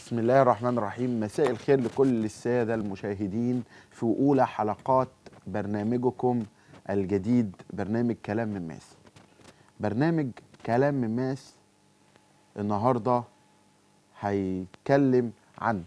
بسم الله الرحمن الرحيم مساء الخير لكل السادة المشاهدين في أولى حلقات برنامجكم الجديد برنامج كلام من ماس برنامج كلام من ماس النهاردة هيتكلم عن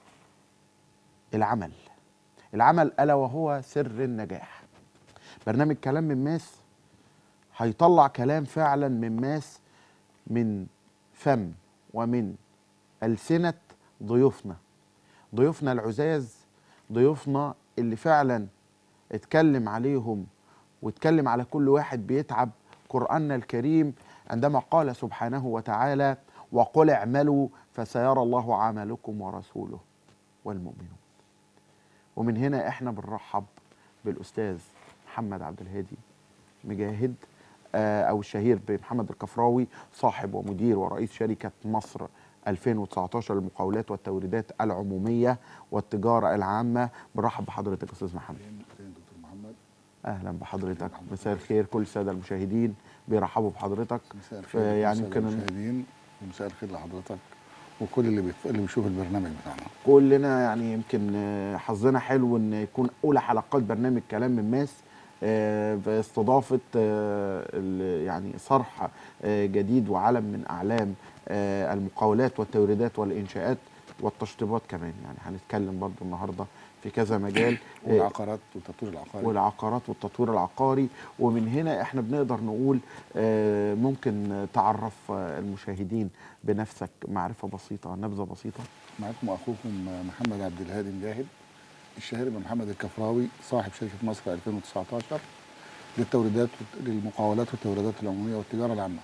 العمل العمل ألا وهو سر النجاح برنامج كلام من ماس هيطلع كلام فعلا من ماس من فم ومن ألسنة ضيوفنا ضيوفنا العزاز ضيوفنا اللي فعلا اتكلم عليهم واتكلم على كل واحد بيتعب قرآننا الكريم عندما قال سبحانه وتعالى وقل اعملوا فسيرى الله عملكم ورسوله والمؤمنون ومن هنا احنا بنرحب بالأستاذ محمد عبد الهادي مجاهد آه، أو الشهير بمحمد الكفراوي صاحب ومدير ورئيس شركة مصر 2019 للمقاولات والتوريدات العمومية والتجارة العامة برحب بحضرتك أستاذ محمد دكتور محمد أهلا بحضرتك مساء الخير كل السادة المشاهدين بيرحبوا بحضرتك مساء ف- الخير يعني للسادة يمكن المشاهدين ومساء الخير لحضرتك وكل اللي بيت... اللي بيشوف البرنامج بتاعنا كلنا يعني يمكن آه، حظنا حلو ان يكون اولى حلقات برنامج كلام من ماس آه، باستضافه آه، ال- يعني صرح آه، جديد وعلم من اعلام آه، المقاولات والتوريدات والانشاءات والتشطيبات كمان يعني هنتكلم برضو النهارده في كذا مجال آه، والعقارات والتطوير العقاري والعقارات والتطوير العقاري ومن هنا احنا بنقدر نقول آه، ممكن تعرف آه، المشاهدين بنفسك معرفه بسيطه نبذه بسيطه معكم اخوكم محمد عبد الهادي مجاهد الشهير بمحمد الكفراوي صاحب شركه مصر 2019 للتوريدات للمقاولات والتوريدات العموميه والتجاره العامه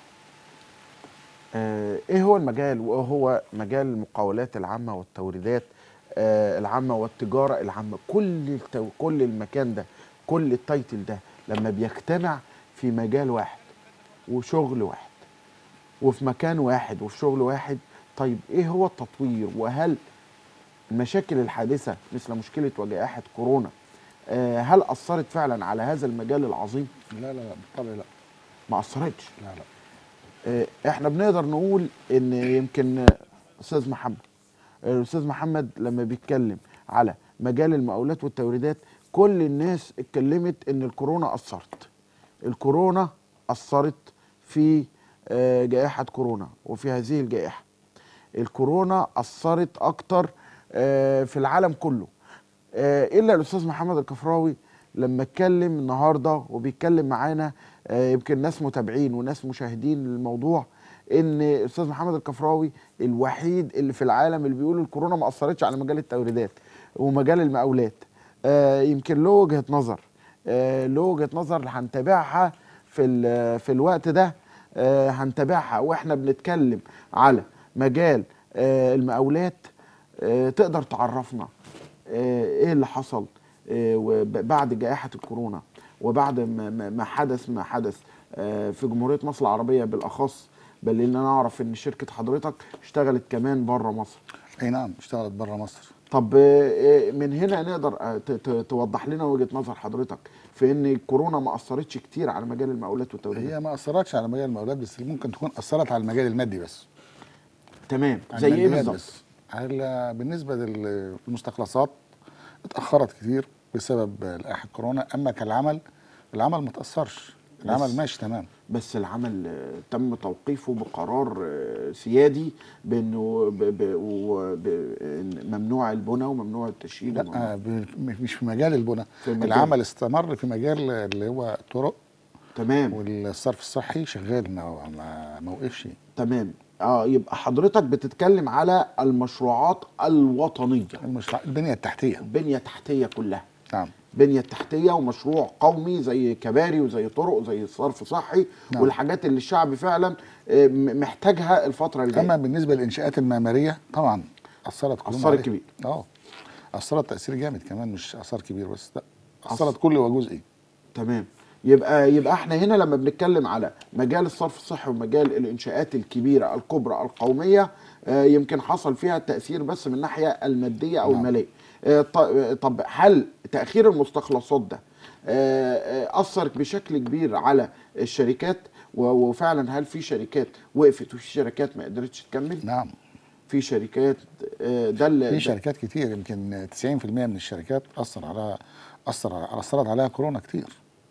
آه، ايه هو المجال وهو مجال المقاولات العامه والتوريدات آه، العامه والتجاره العامه كل التو... كل المكان ده كل التايتل ده لما بيجتمع في مجال واحد وشغل واحد وفي مكان واحد وفي شغل واحد طيب ايه هو التطوير وهل المشاكل الحادثه مثل مشكله وجائحه كورونا آه، هل اثرت فعلا على هذا المجال العظيم لا لا لا بالطبع لا ما اثرتش لا لا آه، احنا بنقدر نقول ان يمكن آه، استاذ محمد آه، الاستاذ محمد لما بيتكلم على مجال المقاولات والتوريدات كل الناس اتكلمت ان الكورونا اثرت الكورونا اثرت في آه، جائحه كورونا وفي هذه الجائحه الكورونا اثرت اكتر آه، في العالم كله آه، الا الاستاذ محمد الكفراوي لما اتكلم النهارده وبيتكلم معانا آه، يمكن ناس متابعين وناس مشاهدين للموضوع ان الاستاذ محمد الكفراوي الوحيد اللي في العالم اللي بيقول الكورونا ما اثرتش على مجال التوريدات ومجال المقاولات آه، يمكن له وجهه نظر آه، له وجهه نظر هنتابعها في ال- في الوقت ده آه، هنتابعها واحنا بنتكلم على مجال آه، المقاولات آه، تقدر تعرفنا آه، ايه اللي حصل آه، وب- بعد جائحة الكورونا وبعد ما- ما ما حدث ما حدث آه، في جمهورية مصر العربية بالأخص بل إن أنا أعرف إن شركة حضرتك اشتغلت كمان بره مصر اي نعم اشتغلت بره مصر طب آه، آه، من هنا نقدر آه، ت- ت- توضح لنا وجهة نظر حضرتك في إن الكورونا ما أثرتش كتير على مجال المقاولات والتوريدات هي ما اثرتش على مجال المقاولات بس ممكن تكون اثرت على المجال المادي بس تمام على زي إيه الماديات بالظبط؟ بس. على بالنسبه للمستخلصات اتاخرت كتير بسبب لائحه كورونا اما كالعمل العمل ما تاثرش العمل بس- ماشي تمام بس العمل آه، تم توقيفه بقرار آه، سيادي بانه ب- ب- و- ب- إن ممنوع البنى وممنوع التشييد وممنوع- لا ب- مش في مجال البنى في المجال. العمل استمر في مجال اللي هو الطرق تمام والصرف الصحي شغال ما ما, ما وقفش تمام اه يبقى حضرتك بتتكلم على المشروعات الوطنيه المشروع البنيه التحتيه البنيه التحتيه كلها نعم بنيه تحتيه ومشروع قومي زي كباري وزي طرق زي صرف صحي نعم. والحاجات اللي الشعب فعلا آه، م- محتاجها الفتره الجايه اما بالنسبه للانشاءات المعماريه طبعا اثرت كلهم أثرت عليها. كبير. اه اثرت تاثير جامد كمان مش اثر كبير بس لا اثرت كل وجزئي تمام يبقى يبقى احنا هنا لما بنتكلم على مجال الصرف الصحي ومجال الانشاءات الكبيره الكبرى القوميه آه، يمكن حصل فيها تاثير بس من الناحيه الماديه او نعم. الماليه آه، ط- آه، طب هل تاخير المستخلصات ده آه، آه، اثر بشكل كبير على الشركات و- وفعلا هل في شركات وقفت وفي شركات ما قدرتش تكمل نعم في شركات آه، ده اللي في ده- شركات كتير يمكن 90% من الشركات اثر على اثر على اثرت عليها كورونا كتير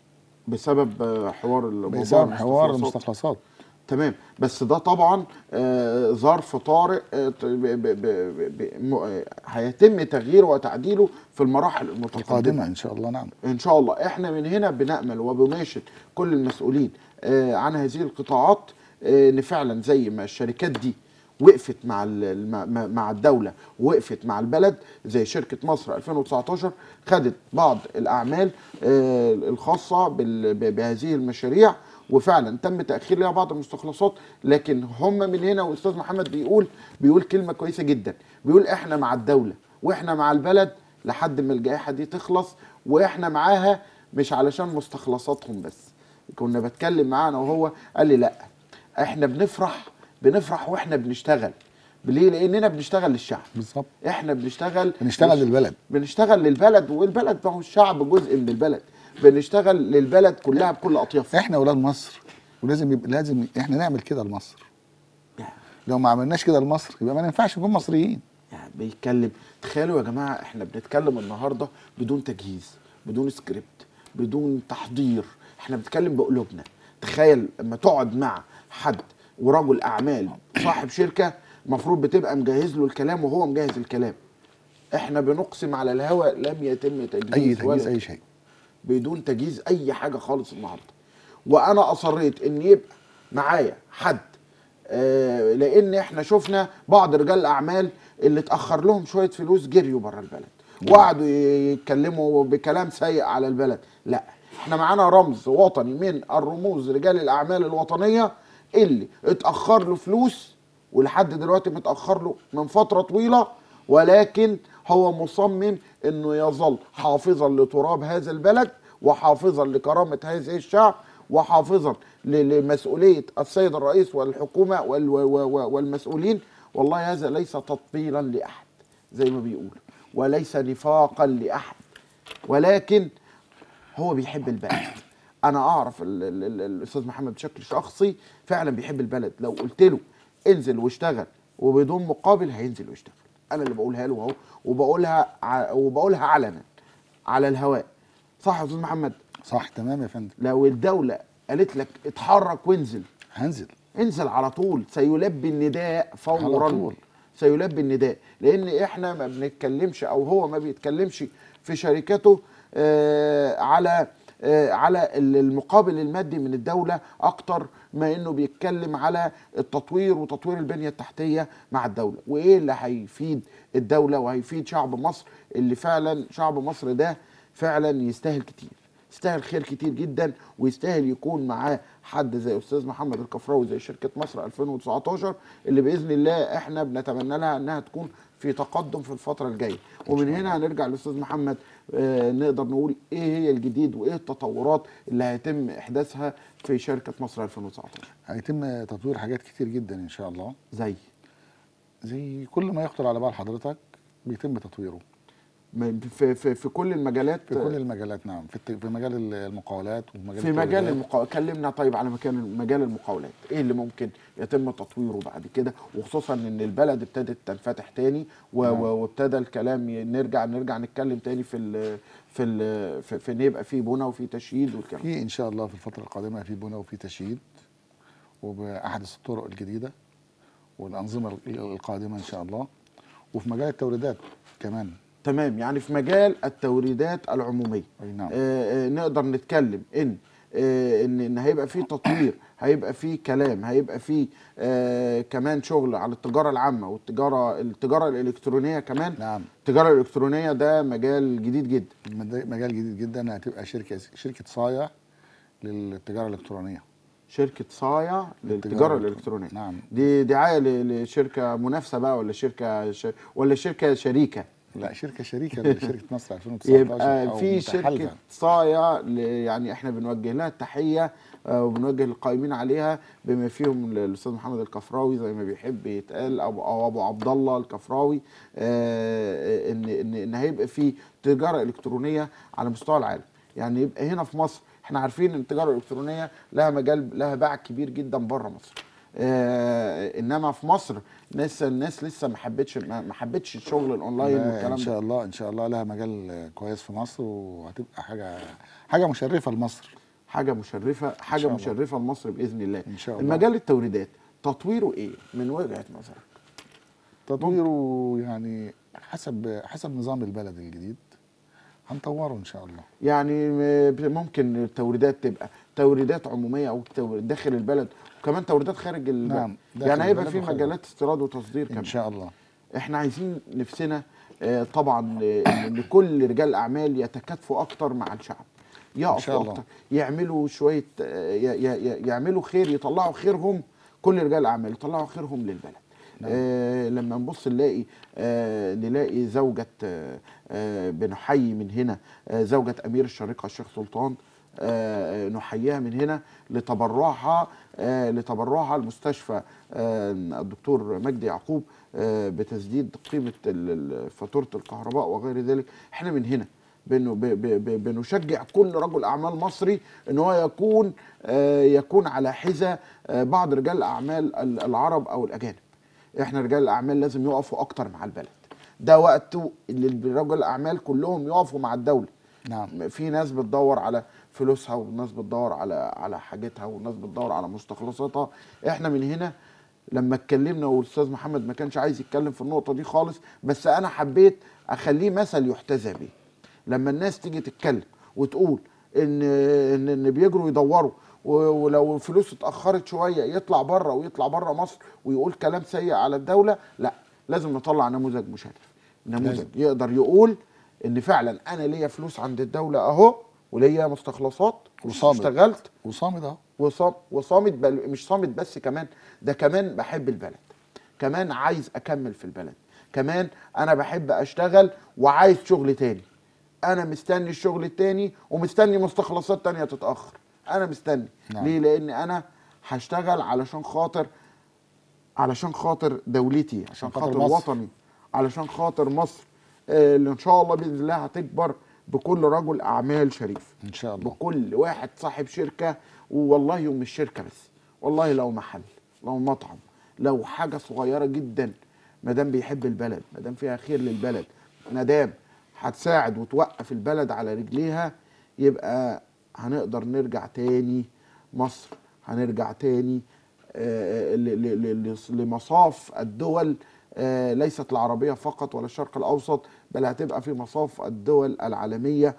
بسبب آه، حوار الموضوع بسبب حوار المستخلصات. المستخلصات تمام بس ده طبعا آه، ظرف طارئ آه، ت- ب- ب- ب- ب- م- آه، هيتم تغييره وتعديله في المراحل المتقدمه القادمه ان شاء الله نعم ان شاء الله احنا من هنا بنامل وبناشد كل المسؤولين آه، عن هذه القطاعات آه، ان فعلا زي ما الشركات دي وقفت مع ال- الم- مع- مع الدوله وقفت مع البلد زي شركه مصر 2019 خدت بعض الاعمال آه، الخاصه بال- ب- بهذه المشاريع وفعلا تم تاخير لها بعض المستخلصات لكن هم من هنا واستاذ محمد بيقول بيقول كلمه كويسه جدا بيقول احنا مع الدوله واحنا مع البلد لحد ما الجائحه دي تخلص واحنا معاها مش علشان مستخلصاتهم بس كنا بتكلم معانا وهو قال لي لا احنا بنفرح بنفرح واحنا بنشتغل ليه لاننا بنشتغل للشعب بالظبط احنا بنشتغل بنشتغل للبلد بنشتغل للبلد والبلد ما هو الشعب جزء من البلد بنشتغل للبلد كلها بكل اطيافها احنا اولاد مصر ولازم يبقى لازم احنا نعمل كده لمصر لو ما عملناش كده لمصر يبقى ما ينفعش نكون مصريين يعني بيتكلم تخيلوا يا جماعه احنا بنتكلم النهارده بدون تجهيز بدون سكريبت بدون تحضير احنا بنتكلم بقلوبنا تخيل لما تقعد مع حد ورجل اعمال صاحب شركه المفروض بتبقى مجهز له الكلام وهو مجهز الكلام احنا بنقسم على الهوى لم يتم تجهيز اي تجهيز ولا اي شيء بدون تجهيز اي حاجه خالص النهارده وانا اصريت ان يبقى معايا حد آه لان احنا شفنا بعض رجال الاعمال اللي اتاخر لهم شويه فلوس جريوا بره البلد وقعدوا يتكلموا بكلام سيء على البلد لا احنا معانا رمز وطني من الرموز رجال الاعمال الوطنيه اللي اتاخر له فلوس ولحد دلوقتي متاخر له من فتره طويله ولكن هو مصمم انه يظل حافظا لتراب هذا البلد وحافظا لكرامه هذه الشعب وحافظا ل- لمسؤوليه السيد الرئيس والحكومه وال- و- و- والمسؤولين والله هذا ليس تطبيلا لاحد زي ما بيقول وليس نفاقا لاحد ولكن هو بيحب البلد انا اعرف ال- ال- ال- الاستاذ محمد بشكل شخصي فعلا بيحب البلد لو قلت له انزل واشتغل وبدون مقابل هينزل ويشتغل انا اللي بقولها له اهو وبقولها ع- وبقولها علنا على الهواء صح يا استاذ محمد صح تمام يا فندم لو الدوله قالت لك اتحرك وانزل هنزل انزل على طول سيلبي النداء فورا على طول. سيلبي النداء لان احنا ما بنتكلمش او هو ما بيتكلمش في شركته آه على آه على ال- المقابل المادي من الدوله اكتر ما انه بيتكلم على التطوير وتطوير البنيه التحتيه مع الدوله وايه اللي هيفيد الدوله وهيفيد شعب مصر اللي فعلا شعب مصر ده فعلا يستاهل كتير يستاهل خير كتير جدا ويستاهل يكون معاه حد زي استاذ محمد الكفراوي زي شركه مصر 2019 اللي باذن الله احنا بنتمنى لها انها تكون في تقدم في الفتره الجايه ومن هنا هنرجع لاستاذ محمد آه نقدر نقول ايه هي الجديد وايه التطورات اللي هيتم احداثها في شركه مصر 2019 هيتم تطوير حاجات كتير جدا ان شاء الله زي زي كل ما يخطر على بال حضرتك بيتم تطويره م- في في في كل المجالات في كل المجالات نعم في, الت- في مجال المقاولات وفي مجال في مجال التوريدات. المقاولات كلمنا طيب على مكان مجال المقاولات ايه اللي ممكن يتم تطويره بعد كده وخصوصا ان البلد ابتدت تنفتح تاني و- نعم. و- وابتدى الكلام ي- نرجع نرجع نتكلم تاني في ال في ال في, في ان يبقى في بنى وفي تشييد والكلام في ان شاء الله في الفتره القادمه في بنى وفي تشييد وباحدث الطرق الجديده والانظمه ال- القادمه ان شاء الله وفي مجال التوريدات كمان تمام يعني في مجال التوريدات العموميه اي نعم آه، آه، نقدر نتكلم ان آه، ان ان هيبقى في تطوير هيبقى في كلام هيبقى في آه، كمان شغل على التجاره العامه والتجاره التجاره الالكترونيه كمان نعم التجاره الالكترونيه ده مجال جديد جدا مد- مجال جديد جدا هتبقى شركه شركه صايع للتجاره الالكترونيه شركه صايع للتجاره التجارة الالكترونيه نعم دي دعايه ل- لشركه منافسه بقى ولا شركه ش... ولا شركه شريكه لا شركه شريكه لشركه مصر 2019 يبقى أو في متحالفة. شركه صايع ل- يعني احنا بنوجه لها التحيه آه، وبنوجه للقائمين عليها بما فيهم ال- الاستاذ محمد الكفراوي زي ما بيحب يتقال او او ابو عبد الله الكفراوي آه، ان ان ان هيبقى في تجاره الكترونيه على مستوى العالم يعني يبقى هنا في مصر احنا عارفين ان التجاره الالكترونيه لها مجال لها باع كبير جدا بره مصر آه انما في مصر لسه الناس لسه ما حبتش ما ما حبتش الشغل الاونلاين لا، والكلام ان شاء ده الله ان شاء الله لها مجال كويس في مصر وهتبقى حاجه حاجه مشرفه لمصر حاجه مشرفه حاجه شاء الله. مشرفه لمصر باذن الله إن شاء الله. المجال التوريدات تطويره ايه من وجهه نظرك تطويره يعني حسب حسب نظام البلد الجديد هنطوره ان شاء الله يعني م- ممكن التوريدات تبقى توريدات عموميه او تور- داخل البلد وكمان توريدات خارج البلد نعم، داخل يعني هيبقى البلد في وخارج. مجالات استيراد وتصدير ان كمان شاء الله احنا عايزين نفسنا آه، طبعا آه، ان كل رجال الاعمال يتكاتفوا اكتر مع الشعب إن يقفوا شاء الله. اكتر يعملوا شويه آه، ي- ي- ي- يعملوا خير يطلعوا خيرهم كل رجال الاعمال يطلعوا خيرهم للبلد نعم. آه لما نبص نلاقي آه نلاقي زوجة آه آه بنحيي من هنا آه زوجة أمير الشريقة الشيخ سلطان آه نحييها من هنا لتبرعها آه لتبرعها المستشفى آه الدكتور مجدي يعقوب آه بتسديد قيمة ال- ال- فاتورة الكهرباء وغير ذلك احنا من هنا بن- ب- ب- ب- بنشجع كل رجل اعمال مصري ان هو يكون آه، يكون على حذاء آه، بعض رجال الاعمال ال- العرب او الاجانب احنا رجال الاعمال لازم يقفوا اكتر مع البلد ده وقته اللي رجال الاعمال كلهم يقفوا مع الدوله نعم في ناس بتدور على فلوسها وناس بتدور على على حاجتها وناس بتدور على مستخلصاتها احنا من هنا لما اتكلمنا والاستاذ محمد ما كانش عايز يتكلم في النقطه دي خالص بس انا حبيت اخليه مثل يحتذى به لما الناس تيجي تتكلم وتقول ان ان, إن بيجروا يدوروا و- ولو الفلوس اتاخرت شويه يطلع بره ويطلع بره مصر ويقول كلام سيء على الدوله لا لازم نطلع نموذج مشرف نموذج لازم. يقدر يقول ان فعلا انا ليا فلوس عند الدوله اهو وليا مستخلصات وصامد. اشتغلت وصامد اهو وصام وصامت بل مش صامت بس كمان ده كمان بحب البلد كمان عايز اكمل في البلد كمان انا بحب اشتغل وعايز شغل تاني انا مستني الشغل التاني ومستني مستخلصات تانية تتاخر انا مستني نعم. ليه لان انا هشتغل علشان خاطر علشان خاطر دولتي عشان خاطر خاطر مصر. وطني علشان خاطر مصر آه، اللي ان شاء الله باذن الله هتكبر بكل رجل اعمال شريف ان شاء الله بكل واحد صاحب شركه والله ومش شركه بس والله لو محل لو مطعم لو حاجه صغيره جدا ما دام بيحب البلد ما دام فيها خير للبلد ما دام هتساعد وتوقف البلد على رجليها يبقى هنقدر نرجع تاني مصر هنرجع تاني آه، ل- ل- ل- لمصاف الدول آه، ليست العربيه فقط ولا الشرق الاوسط بل هتبقى في مصاف الدول العالميه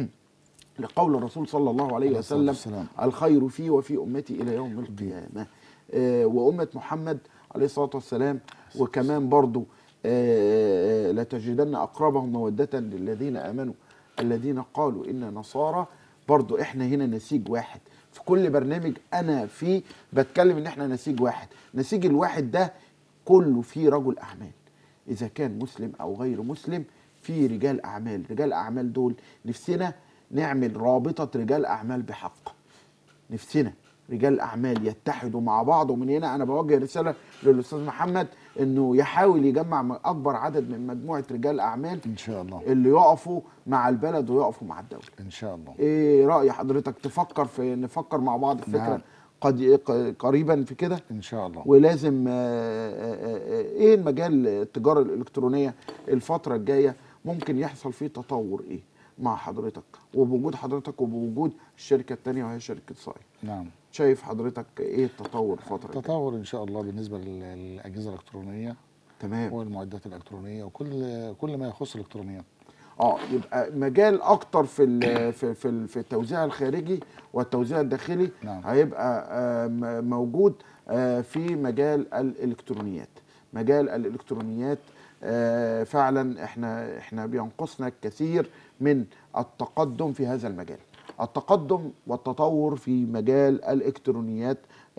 لقول الرسول صلى الله عليه عليه الصلاة وسلم والسلام. الخير في وفي امتي الى يوم القيامه آه، وامه محمد عليه الصلاه والسلام وكمان برضو آه، آه، لتجدن اقربهم موده للذين امنوا الذين قالوا انا نصارى برضو احنا هنا نسيج واحد في كل برنامج انا فيه بتكلم ان احنا نسيج واحد نسيج الواحد ده كله فيه رجل اعمال اذا كان مسلم او غير مسلم في رجال اعمال رجال اعمال دول نفسنا نعمل رابطه رجال اعمال بحق نفسنا رجال اعمال يتحدوا مع بعض ومن هنا انا بوجه رساله للاستاذ محمد انه يحاول يجمع م- اكبر عدد من مجموعه رجال اعمال ان شاء الله اللي يقفوا مع البلد ويقفوا مع الدوله ان شاء الله ايه راي حضرتك تفكر في نفكر مع بعض في فكره نعم. قد ق- قريبا في كده ان شاء الله ولازم آه، آه، آه، ايه المجال التجاره الالكترونيه الفتره الجايه ممكن يحصل فيه تطور ايه مع حضرتك وبوجود حضرتك وبوجود الشركه الثانيه وهي شركه صاي نعم شايف حضرتك ايه التطور الفتره الجايه تطور ان شاء الله بالنسبه لل- للاجهزه الالكترونيه تمام والمعدات الالكترونيه وكل كل ما يخص الالكترونيات اه يبقى مجال اكتر في ال- في في ال- في التوزيع الخارجي والتوزيع الداخلي نعم. هيبقى آه، م- موجود آه، في مجال الالكترونيات مجال الالكترونيات آه، فعلا احنا احنا بينقصنا الكثير من التقدم في هذا المجال التقدم والتطور في مجال الالكترونيات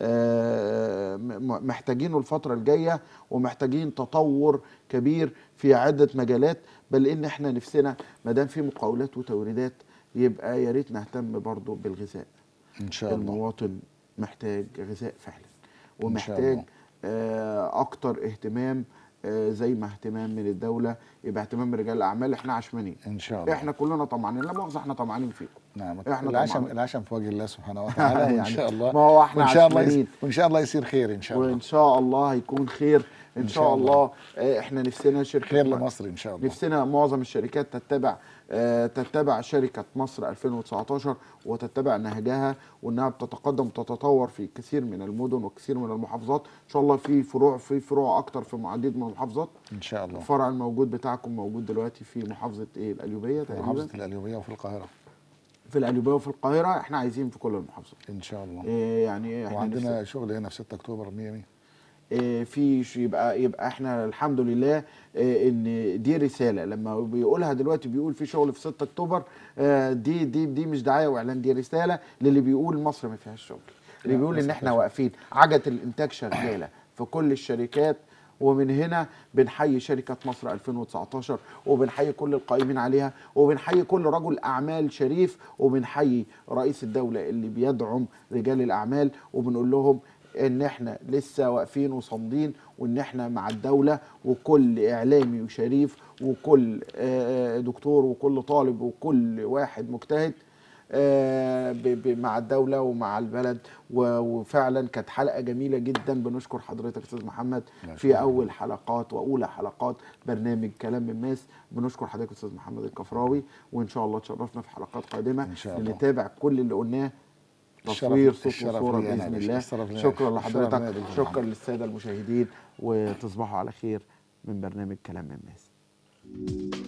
آه، م- محتاجينه الفتره الجايه ومحتاجين تطور كبير في عده مجالات بل ان احنا نفسنا ما دام في مقاولات وتوريدات يبقى يا ريت نهتم برضو بالغذاء ان شاء الله المواطن محتاج غذاء فعلا إن شاء ومحتاج الله. آه، اكتر اهتمام آه، زي ما اهتمام من الدوله يبقى اهتمام رجال الاعمال احنا عشمانين ان شاء الله احنا كلنا طمعانين لا مؤاخذه احنا طمعانين فيكم نعم إحنا العشم طبعاً- العشم في وجه الله سبحانه وتعالى وان يعني شاء الله ما هو إحنا وان شاء الله عشمانين. يصير وان شاء الله يصير خير ان شاء الله وان شاء الله هيكون خير ان, إن شاء شاء الله آه، احنا نفسنا شركه خير م- لمصر ان شاء الله نفسنا معظم الشركات تتبع آه، تتبع شركة مصر 2019 وتتبع نهجها وانها بتتقدم وتتطور في كثير من المدن وكثير من المحافظات ان شاء الله في فروع في فروع اكتر في عديد من المحافظات ان شاء الله الفرع الموجود بتاعكم موجود دلوقتي في محافظة ايه القليوبية في تقريبا محافظه القليوبيه وفي القاهره في القليوبية وفي القاهرة احنا عايزين في كل المحافظات ان شاء الله إيه يعني احنا نفسنا- وعندنا شغل هنا في 6 اكتوبر 100 100 إيه في ش- يبقى يبقى احنا الحمد لله إيه ان دي رساله لما بيقولها دلوقتي بيقول في شغل في 6 اكتوبر آه، دي دي دي مش دعايه واعلان دي رساله للي بيقول مصر ما فيهاش شغل اللي لا، بيقول ان مصر احنا فيها واقفين عجله الانتاج شغاله في كل الشركات ومن هنا بنحيي شركة مصر 2019 وبنحيي كل القائمين عليها وبنحيي كل رجل أعمال شريف وبنحيي رئيس الدولة اللي بيدعم رجال الأعمال وبنقول لهم ان احنا لسه واقفين وصامدين وان احنا مع الدوله وكل اعلامي وشريف وكل آه، دكتور وكل طالب وكل واحد مجتهد آه، ب- ب- مع الدوله ومع البلد و- وفعلا كانت حلقه جميله جدا بنشكر حضرتك استاذ محمد لا، في شكراً. اول حلقات واولى حلقات برنامج كلام من ماس بنشكر حضرتك استاذ محمد الكفراوي وان شاء الله تشرفنا في حلقات قادمه إن شاء الله. نتابع كل اللي قلناه الشرف- تصوير صوت الشرف وصوره ليا أنا يا باذن باشا، الله الشرف ليا. شكرا الشرف ليا يا لحضرتك دكتور شكرا محمد. للساده المشاهدين وتصبحوا على خير من برنامج كلام من الناس